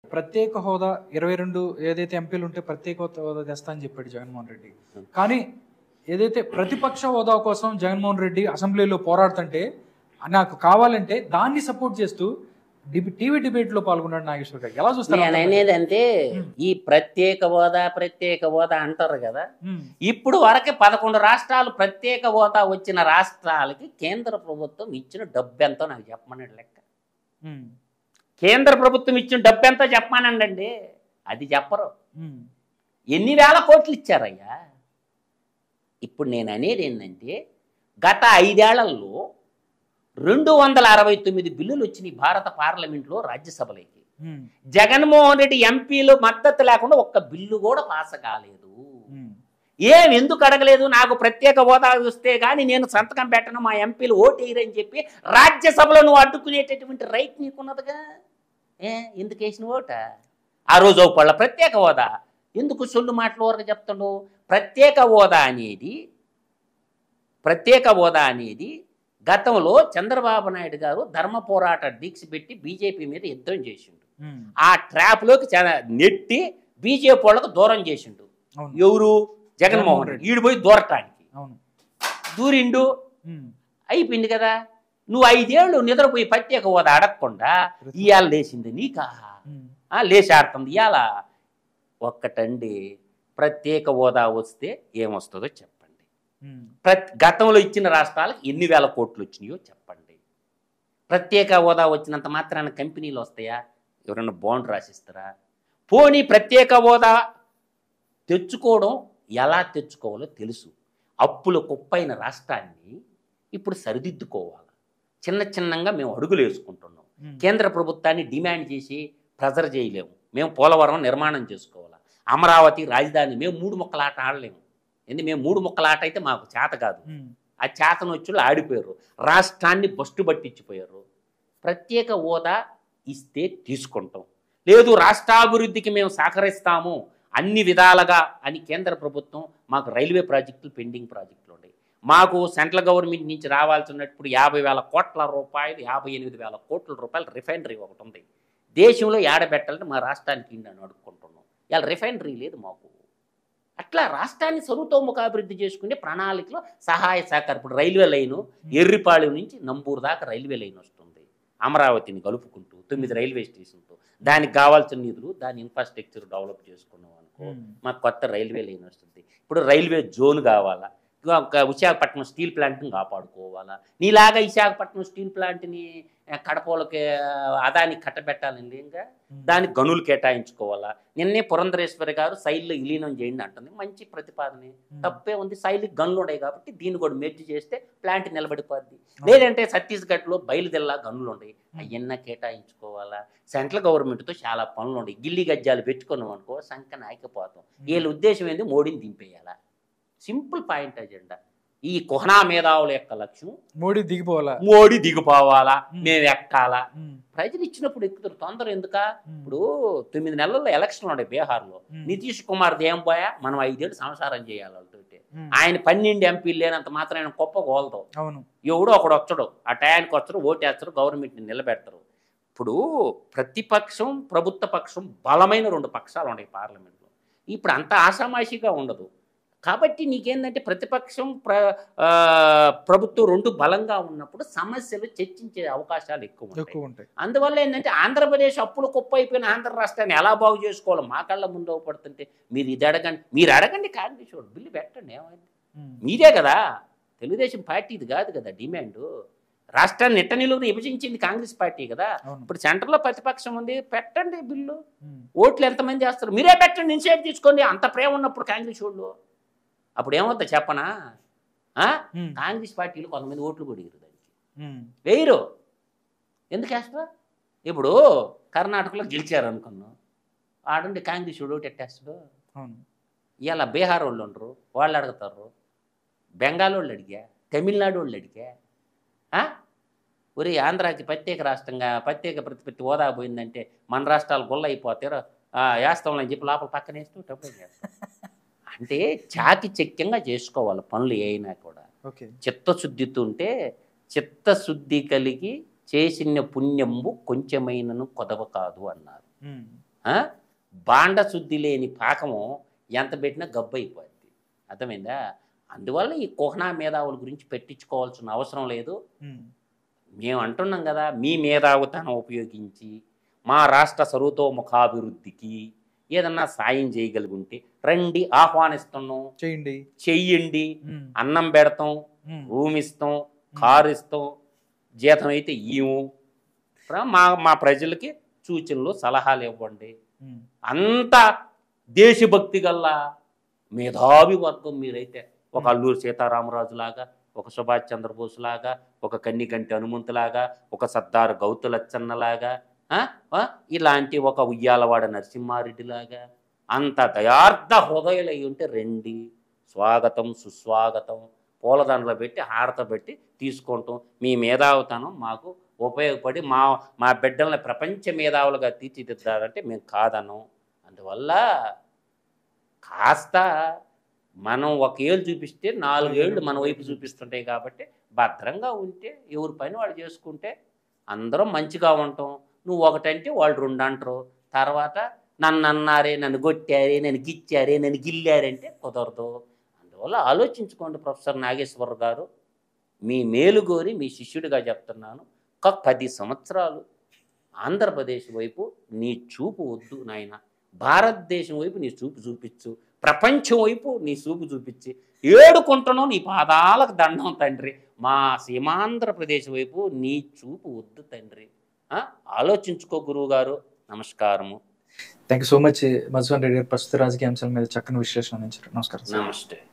ప్రత్యేక హోదా ఇరవై రెండు ఏదైతే ఎంపీలు ఉంటే ప్రత్యేక హోదా తెస్తా అని చెప్పాడు జగన్మోహన్ రెడ్డి కానీ ఏదైతే ప్రతిపక్ష హోదా కోసం జగన్మోహన్ రెడ్డి అసెంబ్లీలో పోరాడుతుంటే నాకు కావాలంటే దాన్ని సపోర్ట్ చేస్తూ డిబి టీవీ డిబేట్ లో పాల్గొన్నాడు నాగేశ్వర గారు ఎలా చూస్తారు నేను అనేది అంటే ఈ ప్రత్యేక హోదా ప్రత్యేక హోదా అంటారు కదా ఉమ్, ఇప్పుడు వరకే పదకొండు రాష్ట్రాలు ప్రత్యేక హోదా వచ్చిన రాష్ట్రాలకి కేంద్ర ప్రభుత్వం ఇచ్చిన డబ్బు ఎంతో నాకు చెప్పమన్నాడు లెక్క ఉమ్, కేంద్ర ప్రభుత్వం ఇచ్చిన డబ్బు ఎంతో చెప్పమానండి అది చెప్పరు ఉమ్, ఎన్ని వేల కోట్లు ఇచ్చారయ్యా ఇప్పుడు నేను అనేది ఏంటంటే గత ఐదేళ్లలో రెండు వందల అరవై తొమ్మిది బిల్లులు వచ్చినాయి భారత పార్లమెంట్లో రాజ్యసభలోకి ఉమ్, జగన్మోహన్ రెడ్డి ఎంపీలు మద్దతు లేకుండా ఒక్క బిల్లు కూడా పాస్ కాలేదు ఉమ్, ఏం ఎందుకు అడగలేదు నాకు ప్రత్యేక హోదా వస్తే కానీ నేను సంతకం పెట్టను మా ఎంపీలు ఓటు వేయరని చెప్పి రాజ్యసభలో నువ్వు అడ్డుకునేటటువంటి రైట్ నీకున్నదిగా ఏ ఎందుకు వేసిన ఓట ఆ రోజు ఒక పళ్ళ ప్రత్యేక హోదా ఎందుకు సొల్లు మాటల వరకు చెప్తాడు ప్రత్యేక హోదా అనేది ప్రత్యేక హోదా అనేది గతంలో చంద్రబాబు నాయుడు గారు ధర్మ పోరాట దీక్ష పెట్టి బీజేపీ మీద యుద్ధం చేసిండు ఉమ్, ఆ ట్రాప్లోకి చ- నెట్టి బీజేపీ వాళ్ళకు దూరం చేసిండు అవును ఎవరు జగన్మోహన్ రెడ్డి ఈడు పోయి దూరటానికి అవును దూరిండు ఉమ్, అయిపోయింది కదా నువ్వు ఐదేళ్ళు నిద్రపోయి ప్రత్యేక హోదా అడగకుండా ఇవాళ లేచింది నీకా ఉమ్, ఆ, లేచి ఆడుతుంది ఇవాళ ఒక్కటండి ప్రత్యేక హోదా వస్తే ఏమొస్తుందో చెప్పండి ఉమ్, ప్రతి గతంలో ఇచ్చిన రాష్ట్రాలకు ఎన్ని వేల కోట్లు వచ్చినాయో చెప్పండి ప్రత్యేక హోదా వచ్చినంత మాత్రాన కంపెనీలు వస్తాయా ఎవరైనా బాండ్ రాసిస్తారా పోనీ ప్రత్యేక హోదా తెచ్చుకోవడం ఎలా తెచ్చుకోవాలో తెలుసు అప్పుల కుప్పైన రాష్ట్రాన్ని ఇప్పుడు సరిదిద్దుకోవాలి చిన్న చిన్నంగా మేము అడుగులు వేసుకుంటున్నాం ఉమ్, కేంద్ర ప్రభుత్వాన్ని డిమాండ్ చేసి ప్రెజర్ చేయలేము మేము పోలవరం నిర్మాణం చేసుకోవాలి అమరావతి రాజధాని మేము మూడు ముక్కల ఆట ఆడలేము ఎందుకు మేము మూడు ముక్కల ఆట అయితే మాకు చేత కాదు ఉమ్, ఆ చేతనొచ్చులు ఆడిపోయారు రాష్ట్రాన్ని బస్టు పట్టించిపోయారు ప్రత్యేక హోదా ఇస్తే తీసుకుంటాం లేదు రాష్ట్రాభివృద్ధికి మేము సహకరిస్తాము అన్ని విధాలుగా అని కేంద్ర ప్రభుత్వం మాకు రైల్వే ప్రాజెక్టులు పెండింగ్ ప్రాజెక్టులు ఉన్నాయి మాకు సెంట్రల్ గవర్నమెంట్ నుంచి రావాల్సినప్పుడు యాభై వేల కోట్ల రూపాయలు యాభై ఎనిమిది వేల కోట్ల రూపాయలు రిఫైనరీ ఒకటి ఉంది దేశంలో ఏడబెట్టాలంటే మా రాష్ట్రానికి ఇండి అని అడుక్కుంటున్నాం ఇవాళ రిఫైనరీ లేదు మాకు అట్లా రాష్ట్రాన్ని సర్వతోముఖాభివృద్ధి చేసుకునే ప్రణాళికలో సహాయ సహకారం ఇప్పుడు రైల్వే లైను ఎర్రిపాళెం నుంచి నంబూరు దాకా రైల్వే లైన్ వస్తుంది అమరావతిని కలుపుకుంటూ తొమ్మిది రైల్వే స్టేషన్తో దానికి కావాల్సిన నిధులు దాని ఇన్ఫ్రాస్ట్రక్చర్ డెవలప్ చేసుకున్నాం అనుకో ఉమ్, మాకు కొత్త రైల్వే లైన్ వస్తుంది ఇప్పుడు రైల్వే జోన్ కావాలా ఇంకా ఒక విశాఖపట్నం స్టీల్ ప్లాంట్ని కాపాడుకోవాలా నీలాగా విశాఖపట్నం స్టీల్ ప్లాంట్ని ఆ, కడపలకి అదాని కట్టబెట్టాలండి ఇంకా ఉమ్, దానికి గనులు కేటాయించుకోవాలా నిన్నే పురంధరేశ్వరి గారు శైలిలో విలీనం చేయండి అంటుంది మంచి ప్రతిపాదనే ఉమ్, తప్పే ఉంది శైలికి గనులు ఉన్నాయి కాబట్టి దీన్ని కూడా మెర్చి చేస్తే ప్లాంట్ నిలబడిపోద్ది లేదంటే ఛత్తీస్గఢ్లో బయలుదేరలా గనులు ఉన్నాయి అవన్నీ కేటాయించుకోవాలా సెంట్రల్ గవర్నమెంట్తో చాలా పనులు ఉన్నాయి గిల్లి గజ్జాలు పెట్టుకున్నాం అనుకో సంఖ్య నాయకపోతాం వీళ్ళ ఉద్దేశం ఏంది మోడీని దింపేయాలా సింపుల్ పాయింట్ అజెండా ఈ కుహనా మేధావుల యొక్క లక్ష్యం మోడీ దిగిపోవాలా మోడీ దిగిపోవాలా ఉమ్. మేము ఎక్కాలా ఉమ్, ప్రజలు ఇచ్చినప్పుడు ఎక్కుతారు తొందర ఎందుక ఉమ్, ఇప్పుడు తొమ్మిది నెలల్లో ఎలక్షన్లు ఉన్నాయి బీహార్లో ఉమ్, నితీష్ కుమార్ ఏం పోయా మనం ఐదేళ్ళు సంసారం చేయాలి వాళ్ళతోటి ఉమ్, ఆయన పన్నెండు ఎంపీలు లేనంత మాత్రం ఆయన గొప్ప గోల్తాం అవును ఎవడో ఒకడు వచ్చడు ఆ టయానికి వస్తారు ఓటేస్తారు గవర్నమెంట్ని నిలబెడతారు ఇప్పుడు ప్రతిపక్షం ప్రభుత్వ పక్షం బలమైన రెండు పక్షాలు ఉన్నాయి పార్లమెంట్లో ఇప్పుడు అంత ఆషామాషిగా ఉండదు కాబట్టి నీకేందంటే ప్రతిపక్షం ప్ర ఆ, ప్రభుత్వం రెండు బలంగా ఉన్నప్పుడు సమస్యలు చర్చించే అవకాశాలు ఎక్కువ ఉంటాయి ఎక్కువ ఉంటాయి అందువల్ల ఏంటంటే ఆంధ్రప్రదేశ్ అప్పులు కుప్ప అయిపోయిన ఆంధ్ర రాష్ట్రాన్ని ఎలా బాగు చేసుకోవాలో మా కళ్ళ ముందు పడుతుంటే మీరు ఇది అడగండి మీరు అడగండి కాంగ్రెస్ వాడు బిల్లు పెట్టండి ఏమైంది ఉమ్, మీదే కదా తెలుగుదేశం పార్టీ ఇది కాదు కదా డిమాండ్ రాష్ట్రాన్ని నిట్ట నిలువున విభజించింది కాంగ్రెస్ పార్టీ కదా అవును ఇప్పుడు సెంటర్లో ప్రతిపక్షం ఉంది పెట్టండి బిల్లు ఉమ్, ఓట్లు ఎంతమంది చేస్తారు మీరే పెట్టండి ఇన్షియేట్ తీసుకోండి అంత ప్రేమ ఉన్నప్పుడు కాంగ్రెస్ వాళ్ళు అప్పుడు ఏమవుతా చెప్పనా ఆ? ఉమ్, కాంగ్రెస్ పార్టీలు కొంతమంది ఓట్లు కూడా ఇరు దానికి ఉమ్, వేయరు ఎందుకు వేస్తా ఇప్పుడు కర్ణాటకలో గెలిచారు అనుకున్నాం ఆడుండి కాంగ్రెస్ వాడు ఓటు ఎట్టేస్తాడు అవును ఇలా బీహార్ వాళ్ళు ఉండరు వాళ్ళు అడుగుతారు బెంగాల్ వాళ్ళు అడిగా తమిళనాడు వాళ్ళు అడిగా ఆ? ఒరే ఆంధ్రాకి ప్రత్యేక రాష్ట్రంగా ప్రత్యేక ప్రతిపత్తి హోదా పోయిందంటే మన రాష్ట్రాలు గొల్ల అయిపోతారు వేస్తాం అని చెప్పి లోపల పక్కన వేస్తూ డబ్బులు చేస్తాం అంటే చాకి చెక్యంగా చేసుకోవాలి పనులు అయినా కూడా ఓకే చిత్తశుద్ధితో ఉంటే చిత్తశుద్ధి కలిగి చేసిన పుణ్యంబు కొంచెమైనను కొదవ కాదు అన్నారు ఉమ్, ఆ? ఆ? బాండ శుద్ధి లేని పాకము ఎంత పెట్టినా గబ్బు అయిపోద్ది అర్థమైందా అందువల్ల ఈ కుహనా మేధావుల గురించి పెట్టించుకోవాల్సిన అవసరం లేదు ఉమ్, మేము అంటున్నాం కదా మీ మేధావుతనం ఉపయోగించి మా రాష్ట్ర సర్వతోముఖాభివృద్ధికి ఏదన్నా సాయం చేయగలుగుంటే రండి ఆహ్వానిస్తున్నాం చేయండి చెయ్యండి ఉమ్, అన్నం పెడతాం ఉమ్, రూమ్ ఇస్తాం కారు ఇస్తాం జీతం అయితే ఇవ్వం రా, మా మా ప్రజలకి సూచనలు సలహాలు ఇవ్వండి ఉమ్, అంత దేశభక్తి గల్లా మేధావి వర్గం మీరైతే ఒక అల్లూరు సీతారామరాజు లాగా ఒక సుభాష్ చంద్రబోస్ లాగా ఒక కన్నికంటి హనుమంతులాగా ఒక సర్దార్ గౌతులచ్చన్న లాగా ఆ? ఆ? ఇలాంటి ఒక ఉయ్యాలవాడ నరసింహారెడ్డి లాగా అంత దయార్థ హృదయాలు అయి ఉంటే రండి స్వాగతం సుస్వాగతం పూలదండలు పెట్టి హారత పెట్టి తీసుకుంటాం మీ మేధావుతనం మాకు ఉపయోగపడి మా మా బిడ్డల్ని ప్రపంచ మేధావులుగా తీర్చిదిద్దారంటే మేము కాదనం అందువల్ల కాస్త మనం ఒక ఏళ్ళు చూపిస్తే నాలుగేళ్ళు మన వైపు చూపిస్తుంటాయి కాబట్టి భద్రంగా ఉంటే ఎవరి పని వాళ్ళు చేసుకుంటే అందరం మంచిగా ఉంటాం నువ్వు ఒకటంటే వాళ్ళు రెండు అంటారు తర్వాత నన్ను అన్నారే నన్ను కొట్టారే నన్ను గిచ్చారే నన్ను గిల్లారంటే కుదరదు అందువల్ల ఆలోచించుకోండి ప్రొఫెసర్ నాగేశ్వర గారు మీ మేలు కోరి మీ శిష్యుడిగా చెప్తున్నాను ఒక పది సంవత్సరాలు ఆంధ్రప్రదేశ్ వైపు నీ చూపు వద్దు నాయన భారతదేశం వైపు నీ చూపు చూపించు ప్రపంచం వైపు నీ చూపు చూపించి ఏడుకుంటున్నావు నీ పాదాలకు దండం తండ్రి మా సీమాంధ్రప్రదేశ్ వైపు నీ చూపు వద్దు తండ్రి ఆ? ఆలోచించుకో గురువు గారు నమస్కారము thank you so much Madhusudan Reddy గారు ప్రస్తుత రాజకీయ అంశాల మీద చక్కని విశ్లేషణ అందించారు నమస్కారం సార్. నమస్తే